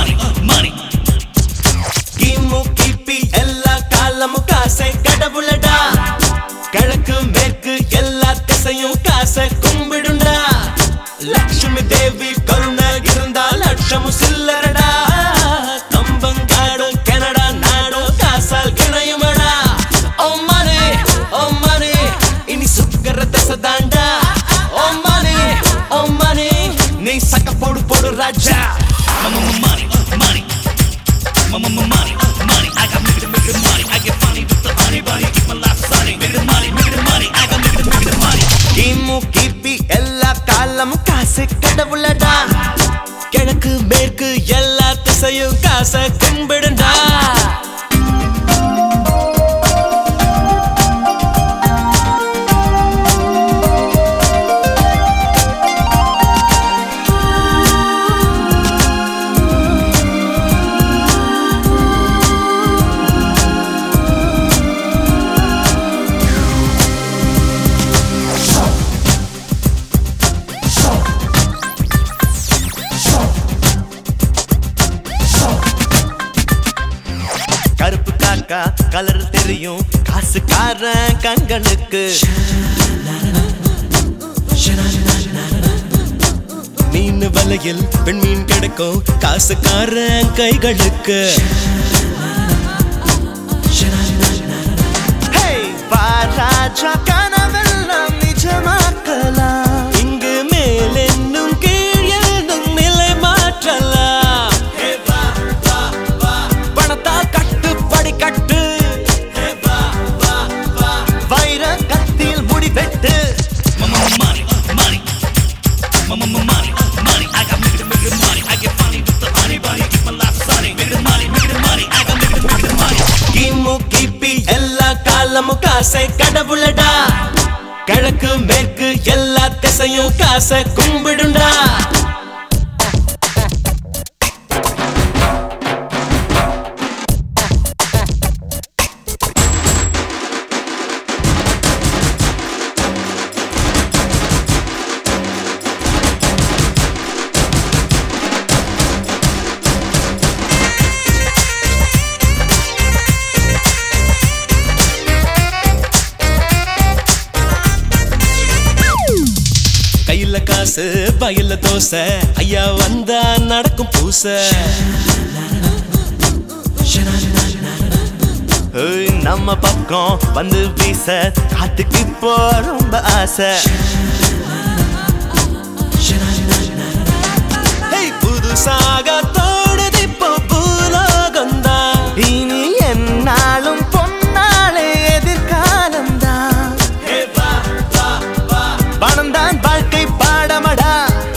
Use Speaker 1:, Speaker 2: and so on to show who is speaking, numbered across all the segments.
Speaker 1: money, money.
Speaker 2: கிமு கிபி எல்லா காலமும் காசை கடவுளடா கிழக்கு மேற்கு எல்லா திசையும் காசை கும்பிடுண்டா லட்சுமி தேவி கருணை இருந்தா லட்சமும் சில்லறடா கம்பங்காடு கனடா நாடு காசால் கிணையுமடா ஓ மனே ஓ மனே இனி சுக்கர தசை தாண்டா ஓ மனே ஓ மனே நீ சக்க போடு போடு ராஜா
Speaker 1: Money, money. Money, money, money. I got make it, make it money. I get funny with the honey bunny. Keep my life sunny. Make it money, make it money. I got make it, make it money.
Speaker 2: கிமு கிபி எல்லா காலமும் காசு கடவுளடா கிழக்கு மேற்கு எல்லா திசையும் காசை கும்பிடுண்டா கருப்பு காக்கா கலர் தெரியும் காசுக்காரன் கண்களுக்கு மீன் வலையில் பெண்மீன் கிடைக்கும் காசுக்காரன் கைகளுக்கு Hey, வா ராஜா கனவெல்லாம் நிஜமாக்கலாம் இங்கு மேல் என்னும் கீழ் என்னும் நிலை மாற்றலாம் பணத்தால் கட்டுப்படி கட்டு வைர கத்தியில் முடி வெட்டு
Speaker 1: Money, money. Money, money, money. I got make it, make it money. I get funny with the honey bunny. Keep my life sunny. Make it money, make it money. I got make it, make it money.
Speaker 2: கிமு கிபி எல்லா காலமும் காசை கடவுளடா கிழக்கு மேற்கு எல்லா திசையும் காசை கும்பிடுண்டா கையில காசு பையில தோசை ஐயா வந்தா நடக்கும் பூச ஏய், நம்ம பக்கம் வந்து வீச காத்துக்கு இப்போ ரொம்ப ஆசை ஏய், புதுசாக தோடுது இப்போ பூலோகம்தான் இனி என்னாலும் பொன்னாலே எதிர்காலம்தான் பணம் தான் வாழ்க்கை பாடமடா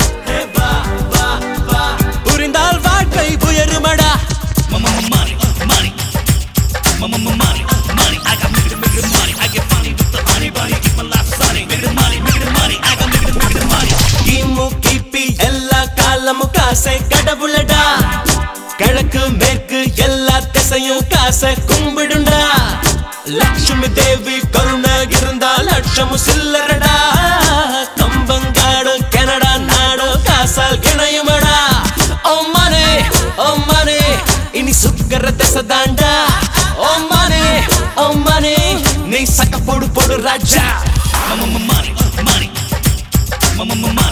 Speaker 2: புரிந்தால் வாழ்க்கை உயருமடா
Speaker 1: Money, money. Money, money. I got make it, make it money. I get funny with the honey bunny. Keep my life sunny. Make it money, make it money. I got make it, make it money.
Speaker 2: கிமு கிபி எல்லா காலமும் காசை கடவுளடா கிழக்கு மேற்கு எல்லா திசையும் காசை கும்பிடுண்டா லட்சுமி தேவி கருணை இருந்தா லட்சமும் சில்லறடா கம்பங்காடு கனடா நாடு காசால் கிணையுமடா ஓ மனே ஓ மனே இனி சுக்கர திசை தாண்டா ஓ மனே ஓ மனே நீ சக்க போடு போடு ராஜா
Speaker 1: Money, money. Money, money.